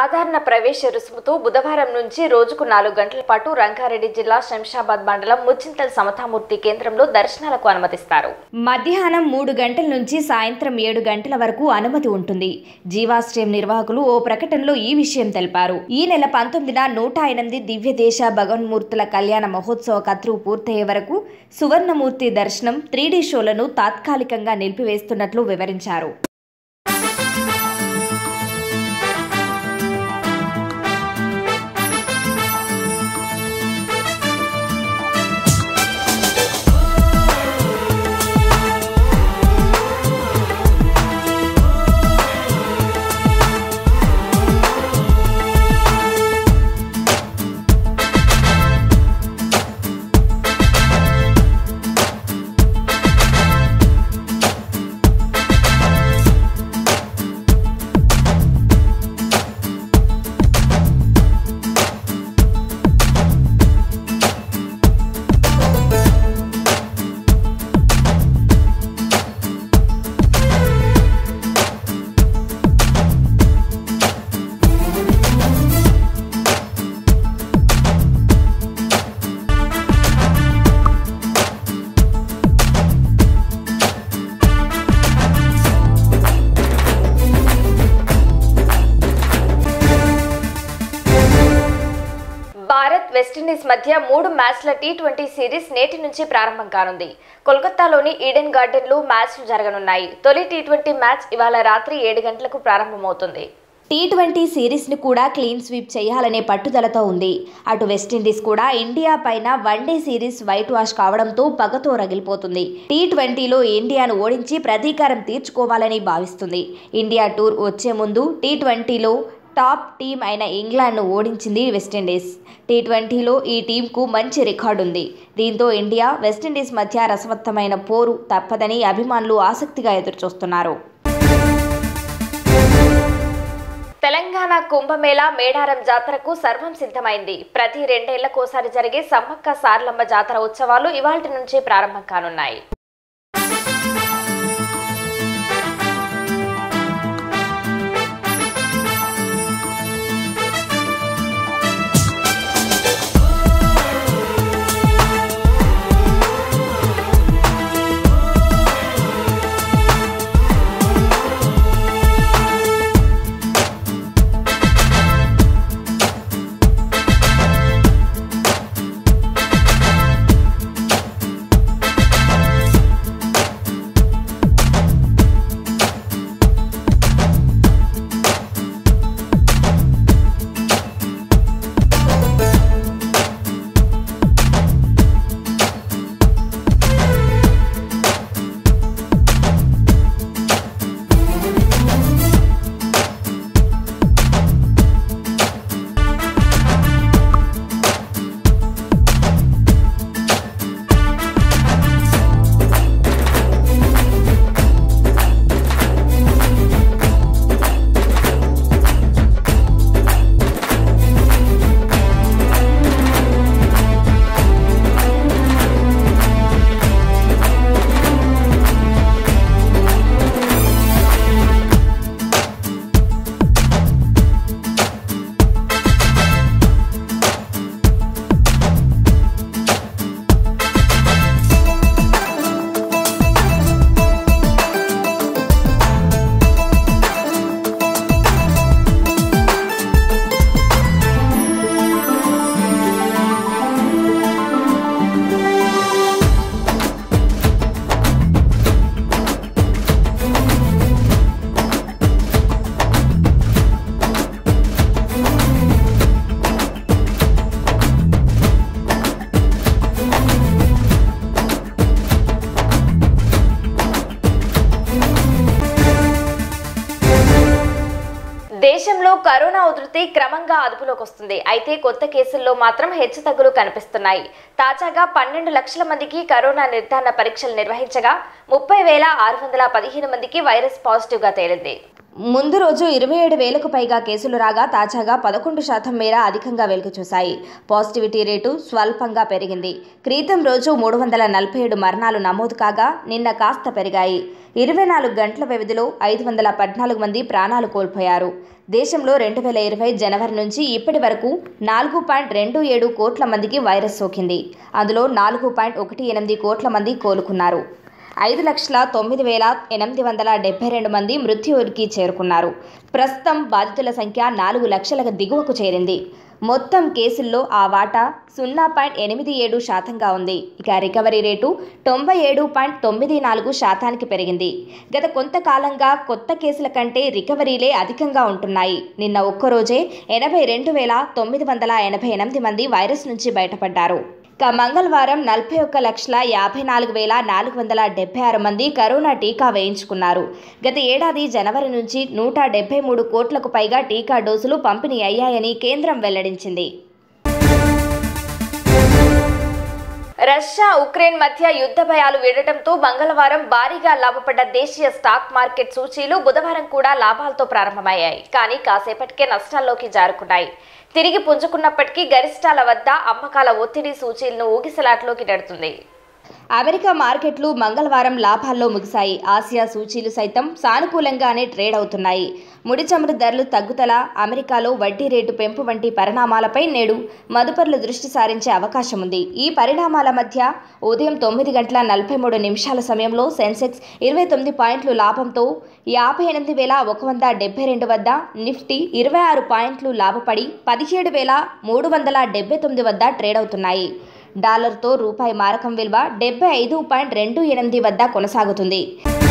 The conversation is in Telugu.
సాధారణ ప్రవేశ రుసుముతో బుధవారం నుంచి రోజుకు నాలుగు గంటల పాటు రంగారెడ్డి జిల్లా శంషాబాద్ మండలం ముచ్చింతల్ సమతామూర్తి కేంద్రంలో దర్శనాలకు అనుమతిస్తారు మధ్యాహ్నం మూడు గంటల నుంచి సాయంత్రం ఏడు గంటల వరకు అనుమతి ఉంటుంది జీవాశ్రయం నిర్వాహకులు ఓ ప్రకటనలో ఈ విషయం తెలిపారు ఈ నెల పంతొమ్మిదిన నూట ఎనిమిది దివ్య దేశ భగవన్మూర్తుల కళ్యాణ మహోత్సవ కత్రువు పూర్తయ్యే వరకు సువర్ణమూర్తి దర్శనం త్రీ షోలను తాత్కాలికంగా నిలిపివేస్తున్నట్లు వివరించారు భారత్ వెస్టిండీస్ మధ్య మూడు మ్యాచ్ల టీ ట్వంటీ సిరీస్ నేటి నుంచి ప్రారంభం కానుంది కోల్కతాలోని ఈడెన్ గార్డెన్లో మ్యాచ్లు జరగనున్నాయి తొలి టీ ట్వంటీ మ్యాచ్ ఇవాళ రాత్రి ఏడు గంటలకు ప్రారంభమవుతుంది టీ ట్వంటీ సిరీస్ను కూడా క్లీన్ స్వీప్ చేయాలనే పట్టుదలతో ఉంది అటు వెస్టిండీస్ కూడా ఇండియా పైన వన్డే సిరీస్ వైట్ వాష్ కావడంతో పగతో రగిలిపోతుంది టీ ట్వంటీలో ఇండియాను ఓడించి ప్రతీకారం తీర్చుకోవాలని భావిస్తుంది ఇండియా టూర్ వచ్చే ముందు టీ ట్వంటీలో టాప్ టీం అయిన ఇంగ్లాండ్ను ఓడించింది వెస్టిండీస్ టీ ట్వంటీలో ఈ టీంకు మంచి రికార్డు ఉంది దీంతో ఇండియా వెస్టిండీస్ మధ్య రసవత్తమైన పోరు తప్పదని అభిమానులు ఆసక్తిగా ఎదురుచూస్తున్నారు తెలంగాణ కుంభమేళా మేడారం జాతరకు సర్వం సిద్ధమైంది ప్రతి రెండేళ్లకోసారి జరిగే సమ్మక్క సారలమ్మ జాతర ఉత్సవాలు ఇవాల్టి నుంచి ప్రారంభం కానున్నాయి దేశంలో కరోనా ఉధృతి క్రమంగా అదుపులోకి వస్తుంది అయితే కొత్త కేసుల్లో మాత్రం హెచ్చుతగ్గులు కనిపిస్తున్నాయి తాజాగా పన్నెండు లక్షల మందికి కరోనా నిర్ధారణ పరీక్షలు నిర్వహించగా ముప్పై వేల ఆరు వందల పదిహేను మందికి వైరస్ పాజిటివ్గా తేలింది ముందు రోజు ఇరవై ఏడు వేలకు పైగా కేసులు రాగా తాజాగా పదకొండు శాతం మేర అధికంగా వెలుగు చూశాయి పాజిటివిటీ రేటు స్వల్పంగా పెరిగింది క్రితం రోజు మూడు వందల నలభై ఏడు మరణాలు నమోదు కాగా నిన్న కాస్త పెరిగాయి ఇరవై నాలుగు గంటల వ్యవధిలో ఐదు వందల పద్నాలుగు మంది ప్రాణాలు కోల్పోయారు దేశంలో రెండు వేల ఇరవై జనవరి నుంచి ఇప్పటి వరకు నాలుగు పాయింట్ రెండు ఏడు కోట్ల మందికి వైరస్ సోకింది అందులో నాలుగు పాయింట్ ఒకటి ఎనిమిది కోట్ల మంది కోలుకున్నారు ఐదు లక్షల తొమ్మిది వేల ఎనిమిది వందల డెబ్బై రెండు మంది మృత్యువుకి చేరుకున్నారు ప్రస్తుతం బాధితుల సంఖ్య నాలుగు లక్షల దిగువకు చేరింది మొత్తం కేసుల్లో ఆ వాటా సున్నా పాయింట్ ఎనిమిది ఏడు శాతంగా ఉంది ఇక రికవరీ రేటు తొంభై ఏడు పాయింట్ తొమ్మిది నాలుగు శాతానికి పెరిగింది గత కొంతకాలంగా కొత్త కేసుల కంటే రికవరీలే అధికంగా ఉంటున్నాయి నిన్న ఒక్కరోజే ఎనభై రెండు వేల తొమ్మిది వందల ఎనభై ఎనిమిది మంది వైరస్ నుంచి బయటపడ్డారు ఇక మంగళవారం నలభై ఒక్క లక్షల యాభై నాలుగు వేల నాలుగు వందల డెబ్బై ఆరు మంది కరోనా టీకా వేయించుకున్నారు గత ఏడాది జనవరి నుంచి నూట డెబ్బై మూడు కోట్లకు పైగా టీకా డోసులు పంపిణీ అయ్యాయని కేంద్రం వెల్లడించింది రష్యా ఉక్రెయిన్ మధ్య యుద్ధ భయాలు వీడటంతో మంగళవారం భారీగా లాభపడ్డ దేశీయ స్టాక్ మార్కెట్ సూచీలు బుధవారం కూడా లాభాలతో ప్రారంభమయ్యాయి కానీ కాసేపటికే నష్టాల్లోకి జారుకున్నాయి తిరిగి పుంజుకున్నప్పటికీ గరిష్టాల వద్ద అమ్మకాల ఒత్తిడి సూచీలను ఊగిసలాట్లోకి నెడుతుంది అమెరికా మార్కెట్లు మంగళవారం లాభాల్లో ముగిశాయి ఆసియా సూచీలు సైతం సానుకూలంగానే ట్రేడ్ అవుతున్నాయి ముడి చమురు ధరలు తగ్గుదల అమెరికాలో వడ్డీ రేటు పెంపు వంటి పరిణామాలపై నేడు మదుపర్లు దృష్టి సారించే అవకాశం ఉంది ఈ పరిణామాల మధ్య ఉదయం తొమ్మిది గంటల నలభై మూడు నిమిషాల సమయంలో సెన్సెక్స్ ఇరవై తొమ్మిది పాయింట్లు లాభంతో యాభై ఎనిమిది వేల ఒక వంద డెబ్బై రెండు వద్ద నిఫ్టీ ఇరవై ఆరు పాయింట్లు లాభపడి పదిహేడు వేల మూడు వందల డెబ్బై తొమ్మిది వద్ద ట్రేడ్ అవుతున్నాయి డాలర్తో రూపాయి మారకం విలువ డెబ్బై ఐదు పాయింట్ రెండు ఎనిమిది వద్ద కొనసాగుతుంది